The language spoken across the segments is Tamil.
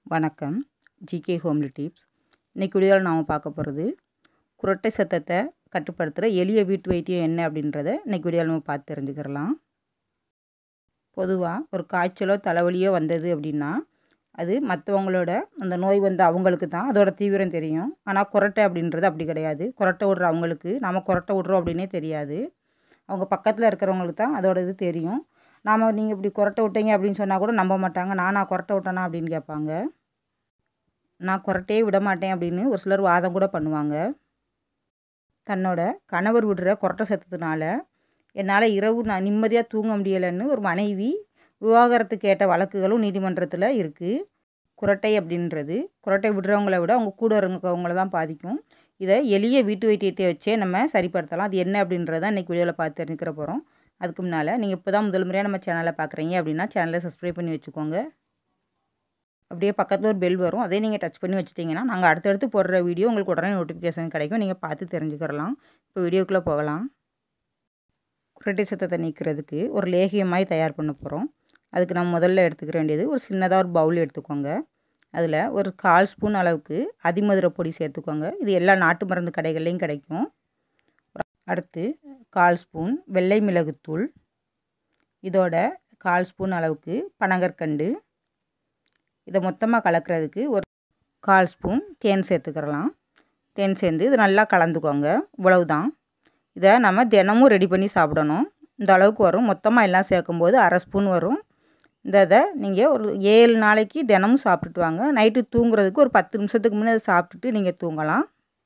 வணக்கம் ஜிகே ஹோம்லி டிப்ஸ் இன்றைக்கி வீடியோவில் நாம் பார்க்க போகிறது குரட்டை சத்தத்தை கட்டுப்படுத்துகிற எளிய வீட்டு வைத்தியம் என்ன அப்படின்றத இன்றைக்கி வீடியோவில் நம்ம பார்த்து தெரிஞ்சுக்கிறலாம் பொதுவாக ஒரு காய்ச்சலோ தலைவலியோ வந்தது அப்படின்னா அது மற்றவங்களோட அந்த நோய் வந்து அவங்களுக்கு தான் அதோட தீவிரம் தெரியும் ஆனால் குரட்டை அப்படின்றது அப்படி கிடையாது குரட்டை விடுற அவங்களுக்கு நம்ம குரட்டை விட்றோம் அப்படின்னே தெரியாது அவங்க பக்கத்தில் இருக்கிறவங்களுக்கு தான் அதோட இது தெரியும் நாம் நீங்கள் இப்படி குரட்டை விட்டீங்க அப்படின்னு சொன்னால் கூட நம்ப மாட்டாங்க நானா குரட்டை விட்டேனா அப்படின்னு கேட்பாங்க நான் குரட்டையே விட மாட்டேன் அப்படின்னு ஒரு சிலர் வாதம் கூட பண்ணுவாங்க தன்னோட கணவர் விடுற குரட்டை சத்தத்தினால என்னால் இரவு நான் நிம்மதியாக தூங்க முடியலைன்னு ஒரு மனைவி விவாகரத்து கேட்ட வழக்குகளும் நீதிமன்றத்தில் இருக்குது குரட்டை அப்படின்றது குரட்டை விடுறவங்கள விட அவங்க கூட இருக்கவங்கள தான் பாதிக்கும் இதை எளிய வீட்டு வைத்தியத்தை வச்சே நம்ம சரிப்படுத்தலாம் அது என்ன அப்படின்றத இன்றைக்கி வீடியோவில் பார்த்து தெரிஞ்சுக்கிற போகிறோம் அதுக்கு முன்னால் நீங்கள் இப்போ தான் முதல் முறையாக நம்ம சேனலை பார்க்குறீங்க அப்படின்னா சேனலை சப்ஸ்கிரைப் பண்ணி வச்சுக்கோங்க அப்படியே பக்கத்தில் ஒரு பெல் வரும் அதே நீங்கள் டச் பண்ணி வச்சிட்டிங்கன்னா நாங்கள் அடுத்தடுத்து போடுற வீடியோ உங்களுக்கு உடனே நோட்டிஃபிகேஷன் கிடைக்கும் நீங்கள் பார்த்து தெரிஞ்சுக்கிறலாம் இப்போ வீடியோக்குள்ளே போகலாம் குரட்டை சத்தத்தை நீக்கிறதுக்கு ஒரு லேகியமாய் தயார் பண்ண போகிறோம் அதுக்கு நம்ம முதல்ல எடுத்துக்க வேண்டியது ஒரு சின்னதாக ஒரு பவுல் எடுத்துக்கோங்க அதில் ஒரு கால் ஸ்பூன் அளவுக்கு அதிமதுரை பொடி சேர்த்துக்கோங்க இது எல்லா நாட்டு மருந்து கடைகள்லேயும் கிடைக்கும் அடுத்து கால் ஸ்பூன் வெள்ளை மிளகுத்தூள் இதோட கால் ஸ்பூன் அளவுக்கு பனங்கற்கண்டு இதை மொத்தமாக கலக்கிறதுக்கு ஒரு கால் ஸ்பூன் தேன் சேர்த்துக்கிறலாம் தேன் சேர்ந்து இது நல்லா கலந்துக்கோங்க இவ்வளவு தான் இதை நம்ம தினமும் ரெடி பண்ணி சாப்பிடணும் இந்த அளவுக்கு வரும் மொத்தமாக எல்லாம் சேர்க்கும்போது அரை ஸ்பூன் வரும் இந்த இதை நீங்கள் ஒரு ஏழு நாளைக்கு தினமும் சாப்பிட்டுட்டு வாங்க நைட்டு தூங்குறதுக்கு ஒரு பத்து நிமிஷத்துக்கு முன்னே அதை சாப்பிட்டுட்டு நீங்கள் தூங்கலாம்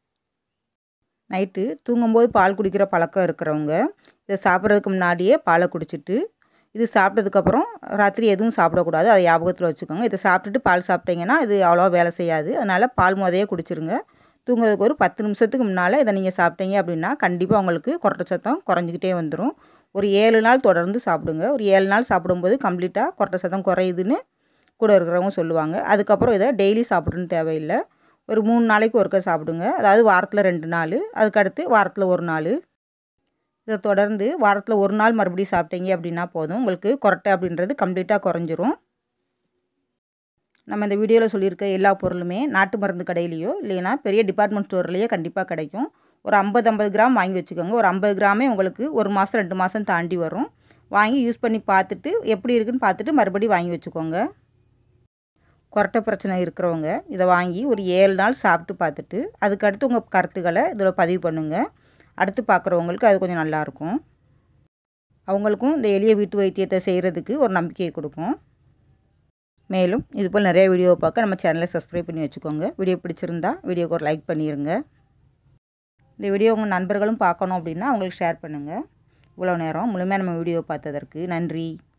நைட்டு தூங்கும்போது பால் குடிக்கிற பழக்கம் இருக்கிறவங்க இதை சாப்பிட்றதுக்கு முன்னாடியே பாலை குடிச்சிட்டு இது சாப்பிட்டதுக்கப்புறம் ராத்திரி எதுவும் சாப்பிடக்கூடாது அதை ஞாபகத்தில் வச்சுக்கோங்க இதை சாப்பிட்டுட்டு பால் சாப்பிட்டீங்கன்னா இது அவ்வளோவா வேலை செய்யாது அதனால் பால் முதையே குடிச்சிருங்க தூங்குறதுக்கு ஒரு பத்து நிமிஷத்துக்கு முன்னால் இதை நீங்கள் சாப்பிட்டீங்க அப்படின்னா கண்டிப்பாக உங்களுக்கு குரட்டை சத்தம் குறைஞ்சிக்கிட்டே வந்துடும் ஒரு ஏழு நாள் தொடர்ந்து சாப்பிடுங்க ஒரு ஏழு நாள் சாப்பிடும்போது கம்ப்ளீட்டாக குரட்டை சத்தம் குறையுதுன்னு கூட இருக்கிறவங்க சொல்லுவாங்க அதுக்கப்புறம் இதை டெய்லி சாப்பிடணுன்னு தேவையில்லை ஒரு மூணு நாளைக்கு ஒருக்க சாப்பிடுங்க அதாவது வாரத்தில் ரெண்டு நாள் அதுக்கடுத்து வாரத்தில் ஒரு நாள் இதை தொடர்ந்து வாரத்தில் ஒரு நாள் மறுபடியும் சாப்பிட்டீங்க அப்படின்னா போதும் உங்களுக்கு குரட்டை அப்படின்றது கம்ப்ளீட்டாக குறைஞ்சிரும் நம்ம இந்த வீடியோவில் சொல்லியிருக்க எல்லா பொருளுமே நாட்டு மருந்து கடையிலையோ இல்லைன்னா பெரிய டிபார்ட்மெண்ட் ஸ்டோர்லேயே கண்டிப்பாக கிடைக்கும் ஒரு ஐம்பது ஐம்பது கிராம் வாங்கி வச்சுக்கோங்க ஒரு ஐம்பது கிராமே உங்களுக்கு ஒரு மாதம் ரெண்டு மாதம் தாண்டி வரும் வாங்கி யூஸ் பண்ணி பார்த்துட்டு எப்படி இருக்குன்னு பார்த்துட்டு மறுபடியும் வாங்கி வச்சுக்கோங்க குரட்டை பிரச்சனை இருக்கிறவங்க இதை வாங்கி ஒரு ஏழு நாள் சாப்பிட்டு பார்த்துட்டு அதுக்கடுத்து உங்கள் கருத்துக்களை இதில் பதிவு பண்ணுங்கள் அடுத்து பார்க்குறவங்களுக்கு அது கொஞ்சம் நல்லாயிருக்கும் அவங்களுக்கும் இந்த எளிய வீட்டு வைத்தியத்தை செய்கிறதுக்கு ஒரு நம்பிக்கையை கொடுக்கும் மேலும் இதுபோல் நிறைய வீடியோ பார்க்க நம்ம சேனலை சப்ஸ்கிரைப் பண்ணி வச்சுக்கோங்க வீடியோ பிடிச்சிருந்தா வீடியோக்கு ஒரு லைக் பண்ணிடுங்க இந்த வீடியோ உங்கள் நண்பர்களும் பார்க்கணும் அப்படின்னா அவங்களுக்கு ஷேர் பண்ணுங்கள் இவ்வளோ நேரம் முழுமையாக நம்ம வீடியோ பார்த்ததற்கு நன்றி